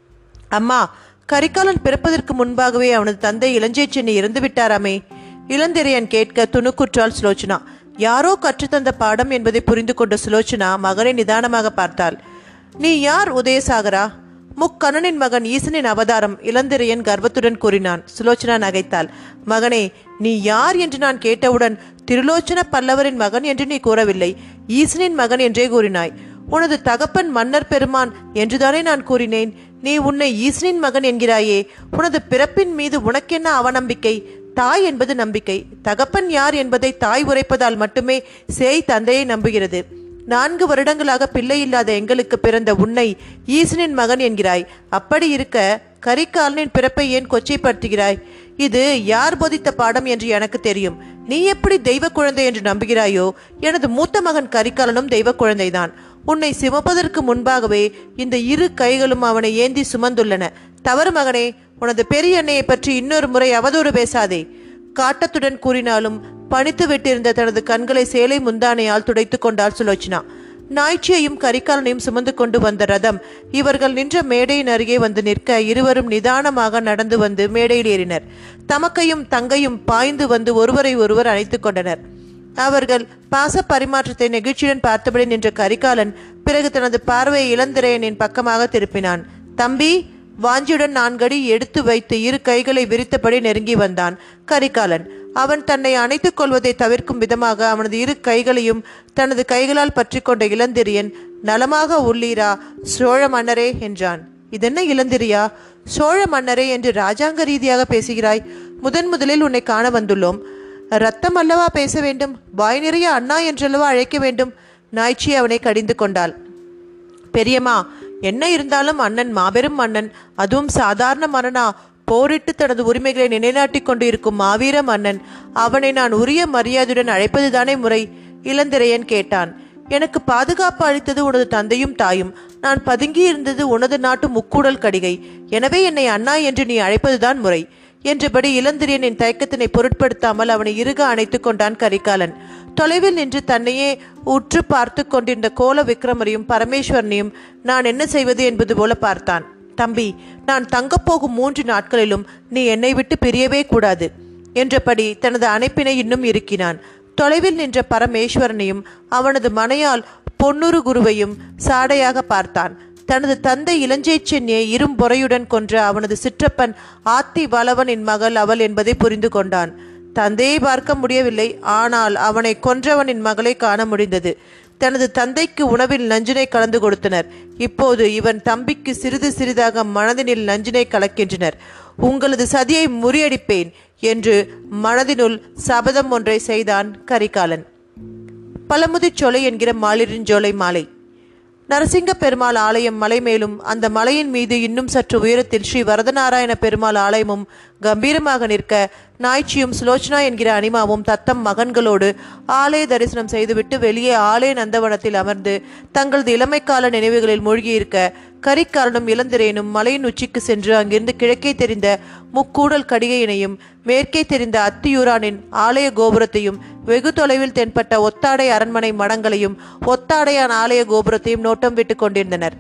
அம்மா கரிகாலன் பிறப்பதற்கு முன்பாகவே அவனது தந்தை இளஞ்சேச்சென்னி இறந்து விட்டாராமே இளந்திரையன் கேட்க துணுக்குற்றாள் சுலோச்சனா யாரோ கற்றுத்தந்த பாடம் என்பதை புரிந்து கொண்ட சுலோச்சனா மகனை நிதானமாக பார்த்தாள் நீ யார் உதயசாகரா முக்கண்ணனின் மகன் ஈசனின் அவதாரம் இளந்திரையன் கர்வத்துடன் கூறினான் சுலோச்சனா நகைத்தாள் மகனே நீ யார் என்று நான் கேட்டவுடன் திருலோச்சன பல்லவரின் மகன் என்று நீ கூறவில்லை ஈசனின் மகன் என்றே கூறினாய் உனது தகப்பன் மன்னர் பெருமான் என்றுதானே நான் கூறினேன் நீ உன்னை ஈசனின் மகன் என்கிறாயே உனது பிறப்பின் மீது உனக்கென்ன அவநம்பிக்கை தாய் என்பது நம்பிக்கை தகப்பன் யார் என்பதை தாய் உரைப்பதால் மட்டுமே சேய் தந்தையை நம்புகிறது நான்கு வருடங்களாக பிள்ளை இல்லாத எங்களுக்கு பிறந்த உன்னை ஈசனின் மகன் என்கிறாய் அப்படி இருக்க கரிகாலனின் பிறப்பை ஏன் கொச்சைப்படுத்துகிறாய் இது யார் போதித்த பாடம் என்று எனக்கு தெரியும் நீ எப்படி தெய்வ குழந்தை என்று நம்புகிறாயோ எனது மூத்த மகன் கரிகாலனும் தெய்வ குழந்தைதான் உன்னை சுமப்பதற்கு முன்பாகவே இந்த இரு கைகளும் அவனை ஏந்தி சுமந்துள்ளன தவறு மகனே உனது பெரிய அன்னையை பற்றி இன்னொரு முறை அவதூறு பேசாதே காட்டத்துடன் கூறினாலும் பணித்து விட்டிருந்த தனது கண்களை சேலை முந்தானையால் துடைத்து கொண்டாள் சுலோச்சனா நாய்ச்சியையும் கரிகாலனையும் சுமந்து கொண்டு வந்த ரதம் இவர்கள் நின்ற மேடையின் அருகே வந்து நிற்க இருவரும் நிதானமாக நடந்து வந்து மேடையில் ஏறினர் தமக்கையும் தங்கையும் பாய்ந்து வந்து ஒருவரை ஒருவர் அணைத்துக் கொண்டனர் அவர்கள் பாச பரிமாற்றத்தை நெகிழ்ச்சியுடன் பார்த்தபடி நின்ற கரிகாலன் பிறகு தனது பார்வையை இளந்திரையனின் பக்கமாக திருப்பினான் தம்பி வாஞ்சியுடன் நான்கடி எடுத்து வைத்து இரு கைகளை விரித்தபடி நெருங்கி வந்தான் கரிகாலன் அவன் தன்னை அணைத்துக் கொள்வதை தவிர்க்கும் விதமாக அவனது இரு கைகளையும் தனது கைகளால் பற்றி கொண்ட இளந்திரியன் நலமாக உள்ளீரா சோழ மன்னரே என்றான் இதென்ன இளந்திரியா சோழ மன்னரே என்று ராஜாங்க ரீதியாக பேசுகிறாய் முதன் முதலில் உன்னை காண வந்துள்ளோம் ரத்தம் அல்லவா பேச வேண்டும் வாய் நிறைய அண்ணா என்றல்லவா அழைக்க வேண்டும் நாய்ச்சி அவனை கடிந்து கொண்டாள் பெரியம்மா என்ன இருந்தாலும் அண்ணன் மாபெரும் மன்னன் அதுவும் சாதாரண மன்னனா போரிட்டு தனது உரிமைகளை நிலைநாட்டிக் கொண்டு இருக்கும் மாவீர மன்னன் அவனை நான் உரிய மரியாதையுடன் அழைப்பதுதானே முறை இளந்திரையன் கேட்டான் எனக்கு பாதுகாப்பு அளித்தது உனது தந்தையும் தாயும் நான் பதுங்கி இருந்தது உனது நாட்டு முக்கூடல் கடிகை எனவே என்னை அண்ணா என்று நீ அழைப்பதுதான் முறை என்றபடி இளந்திரியனின் தயக்கத்தினை பொருட்படுத்தாமல் அவனை இறுக அணைத்துக் கொண்டான் கரிகாலன் தொலைவில் நின்று தன்னையே உற்று பார்த்து கொண்டிருந்த கோல விக்ரமரையும் பரமேஸ்வரனையும் நான் என்ன செய்வது என்பது போல பார்த்தான் தம்பி நான் தங்கப்போகும் மூன்று நாட்களிலும் நீ என்னை விட்டு பிரியவே கூடாது என்றபடி தனது அணைப்பினை இன்னும் இருக்கினான் தொலைவில் நின்ற பரமேஸ்வரனையும் அவனது மனையால் பொன்னுரு குருவையும் சாடையாக பார்த்தான் தனது தந்தை இளஞ்சை சென்னியை இரும்பொறையுடன் கொன்ற அவனது சிற்றப்பன் ஆத்தி வளவனின் மகள் அவள் என்பதை புரிந்து கொண்டான் தந்தையை பார்க்க முடியவில்லை ஆனால் அவனை கொன்றவனின் மகளை காண முடிந்தது தனது தந்தைக்கு உணவில் நஞ்சினை கலந்து கொடுத்தனர் இப்போது இவன் தம்பிக்கு சிறிது சிறிதாக மனதினில் நஞ்சினை கலக்கின்றனர் உங்களது சதியை முறியடிப்பேன் என்று மனதினுள் சபதம் ஒன்றை செய்தான் கரிகாலன் பழமுதிர்ச்சோலை என்கிற மாலிரிஞ்சோலை மாலை நரசிங்க பெருமாள் ஆலயம் மலை மேலும் அந்த மலையின் மீது இன்னும் சற்று உயரத்தில் ஸ்ரீ வரதநாராயண பெருமாள் ஆலயமும் கம்பீரமாக நிற்க நாய்ச்சியும் சுலோச்சனா என்கிற அனிமாவும் தத்தம் மகன்களோடு ஆலய தரிசனம் செய்துவிட்டு வெளியே ஆலய நந்தவனத்தில் அமர்ந்து தங்களது இளமைக்கால நினைவுகளில் மூழ்கியிருக்க கரிக்காலனும் இளந்திரேனும் மலையின் உச்சிக்கு சென்று அங்கிருந்து கிழக்கே தெரிந்த முக்கூடல் கடிகையினையும் மேற்கே தெரிந்த அத்தியூரானின் ஆலய கோபுரத்தையும் வெகு தொலைவில் தென்பட்ட ஒத்தாடை அரண்மனை மடங்களையும் ஒத்தாடையான் ஆலய கோபுரத்தையும் நோட்டம் விட்டு கொண்டிருந்தனர்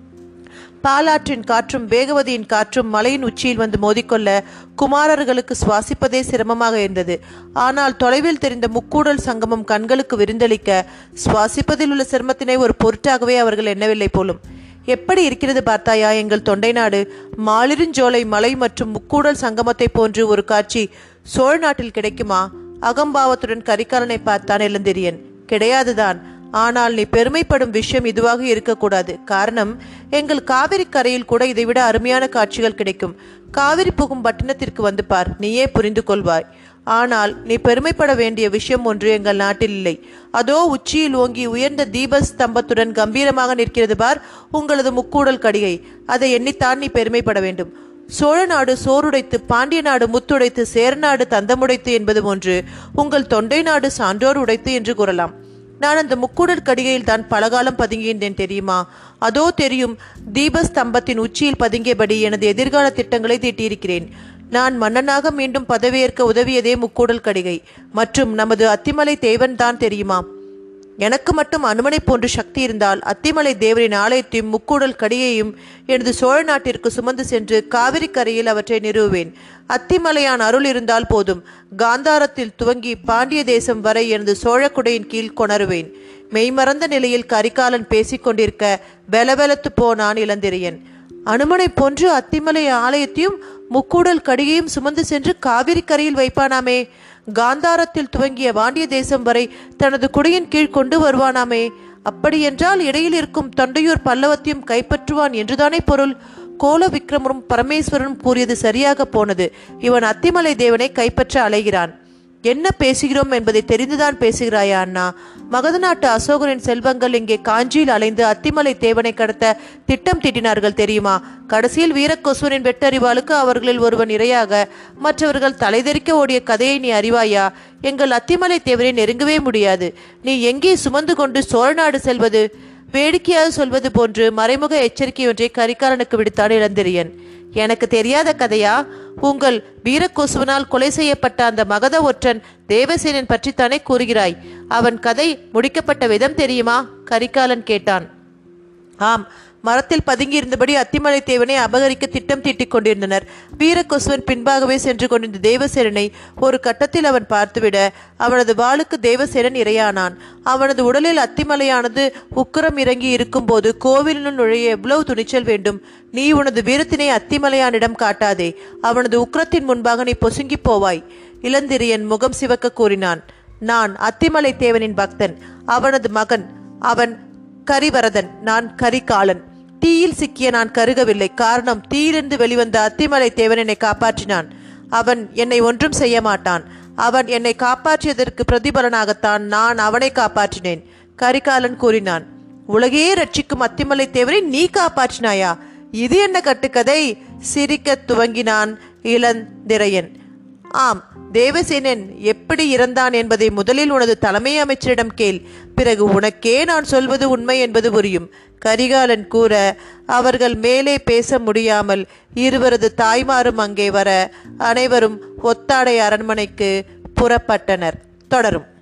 பாலாற்றின் காற்றும் வேகவதியின் காற்றும் மலையின் உச்சியில் வந்து மோதிக்கொள்ள குமாரர்களுக்கு சுவாசிப்பதே சிரமமாக இருந்தது ஆனால் தொலைவில் தெரிந்த முக்கூடல் சங்கமம் கண்களுக்கு விருந்தளிக்க சுவாசிப்பதில் உள்ள சிரமத்தினை ஒரு பொருட்டாகவே அவர்கள் எண்ணவில்லை போலும் எப்படி இருக்கிறது பார்த்தாயா எங்கள் தொண்டை நாடு மாலிருஞ்சோலை மலை மற்றும் முக்கூடல் சங்கமத்தை போன்று ஒரு காட்சி சோழ நாட்டில் கிடைக்குமா அகம்பாவத்துடன் கரிகாலனை பார்த்தான் இளந்திரியன் கிடையாதுதான் ஆனால் நீ பெருமைப்படும் விஷயம் இதுவாக இருக்கக்கூடாது காரணம் எங்கள் காவிரி கரையில் கூட இதைவிட அருமையான காட்சிகள் கிடைக்கும் காவிரி புகும் பட்டணத்திற்கு வந்து பார் நீயே புரிந்து கொள்வாய் ஆனால் நீ பெருமைப்பட வேண்டிய விஷயம் ஒன்று எங்கள் நாட்டில் இல்லை அதோ உச்சியில் ஓங்கி உயர்ந்த தீப ஸ்தம்பத்துடன் கம்பீரமாக நிற்கிறது பார் உங்களது முக்கூடல் கடிகை அதை எண்ணித்தான் நீ பெருமைப்பட வேண்டும் சோழ நாடு சோறுடைத்து பாண்டிய நாடு முத்துடைத்து சேரநாடு தந்தமுடைத்து என்பது ஒன்று உங்கள் தொண்டை நாடு சான்றோர் உடைத்து என்று கூறலாம் நான் அந்த முக்கூடல் கடிகையில் தான் பலகாலம் பதுங்கியிருந்தேன் தெரியுமா அதோ தெரியும் தீபஸ்தம்பத்தின் உச்சியில் பதுங்கியபடி எனது எதிர்கால திட்டங்களை தீட்டியிருக்கிறேன் நான் மன்னனாக மீண்டும் பதவியேற்க உதவியதே முக்கூடல் கடிகை மற்றும் நமது அத்திமலை தேவன் தான் தெரியுமா எனக்கு மட்டும் அனுமனை போன்று சக்தி இருந்தால் அத்திமலை தேவரின் ஆலயத்தையும் முக்கூடல் கடியையும் எனது சோழ நாட்டிற்கு சுமந்து சென்று காவிரி கரையில் அவற்றை நிறுவுவேன் அத்திமலையான் அருள் இருந்தால் போதும் காந்தாரத்தில் துவங்கி பாண்டிய தேசம் வரை எனது சோழக்குடையின் கீழ் கொணருவேன் மெய்மறந்த நிலையில் கரிகாலன் பேசிக் கொண்டிருக்க வெலவெலத்து போனான் இளந்திரையன் அனுமனை போன்று அத்திமலை ஆலயத்தையும் முக்கூடல் கடிகையும் சுமந்து சென்று காவிரி கரையில் வைப்பானாமே காந்தாரத்தில் துவங்கிய வாண்டிய தேசம் வரை தனது குடையின் கீழ் கொண்டு வருவானாமே அப்படியென்றால் இடையில் இருக்கும் தொண்டையூர் பல்லவத்தையும் கைப்பற்றுவான் என்றுதானே பொருள் கோல விக்ரமரும் பரமேஸ்வரனும் கூறியது சரியாக போனது இவன் அத்திமலை தேவனை கைப்பற்ற அலைகிறான் என்ன பேசுகிறோம் என்பதை தெரிந்துதான் பேசுகிறாயா அண்ணா மகத நாட்டு அசோகரின் செல்வங்கள் இங்கே காஞ்சியில் அலைந்து அத்திமலை தேவனை கடத்த திட்டம் தீட்டினார்கள் தெரியுமா கடைசியில் வீரக்கொசுவனின் வெட்டறிவாளுக்கு அவர்களில் ஒருவன் இரையாக மற்றவர்கள் தலைதெறிக்க ஓடிய கதையை நீ அறிவாயா எங்கள் அத்திமலை தேவரை நெருங்கவே முடியாது நீ எங்கே சுமந்து கொண்டு சோழநாடு செல்வது வேடிக்கையாக சொல்வது போன்று மறைமுக எச்சரிக்கை ஒன்றை கரிகாலனுக்கு விடுத்தான் இளந்திரியன் எனக்கு தெரியாத கதையா உங்கள் வீரகோசுவனால் கொலை செய்யப்பட்ட அந்த மகத ஒற்றன் தேவசேனன் பற்றித்தானே கூறுகிறாய் அவன் கதை முடிக்கப்பட்ட விதம் தெரியுமா கரிகாலன் கேட்டான் ஆம் மரத்தில் பதுங்கியிருந்தபடி அத்திமலை தேவனை அபகரிக்க திட்டம் தீட்டிக் கொண்டிருந்தனர் வீரகொசுவன் பின்பாகவே சென்று கொண்டிருந்த தேவசேனனை ஒரு கட்டத்தில் அவன் பார்த்துவிட அவனது வாளுக்கு தேவசேனன் இரையானான் அவனது உடலில் அத்திமலையானது உக்கிரம் இறங்கி இருக்கும்போது கோவிலினுள் நுழைய எவ்வளவு துணிச்சல் வேண்டும் நீ உனது வீரத்தினை அத்திமலையானிடம் காட்டாதே அவனது உக்கிரத்தின் முன்பாக நீ பொசுங்கி போவாய் இளந்திரியன் முகம் சிவக்க கூறினான் நான் அத்திமலை தேவனின் பக்தன் அவனது மகன் அவன் கரிவரதன் நான் கரிகாலன் தீயில் சிக்கிய நான் கருகவில்லை காரணம் தீயிலிருந்து வெளிவந்த அத்திமலை தேவன் என்னை காப்பாற்றினான் அவன் என்னை ஒன்றும் செய்ய மாட்டான் அவன் என்னை காப்பாற்றியதற்கு பிரதிபலனாகத்தான் நான் அவனை காப்பாற்றினேன் கரிகாலன் கூறினான் உலகையே ரட்சிக்கும் அத்திமலை தேவனை நீ காப்பாற்றினாயா இது என்ன கட்டுக்கதை சிரிக்கத் துவங்கினான் இளந்திரையன் ஆம் தேவசேனன் எப்படி இறந்தான் என்பதை முதலில் உனது தலைமை அமைச்சரிடம் கேள் பிறகு உனக்கே நான் சொல்வது உண்மை என்பது புரியும் கரிகாலன் கூற அவர்கள் மேலே பேச முடியாமல் இருவரது தாய்மாரும் அங்கே வர அனைவரும் ஒத்தாடை அரண்மனைக்கு புறப்பட்டனர் தொடரும்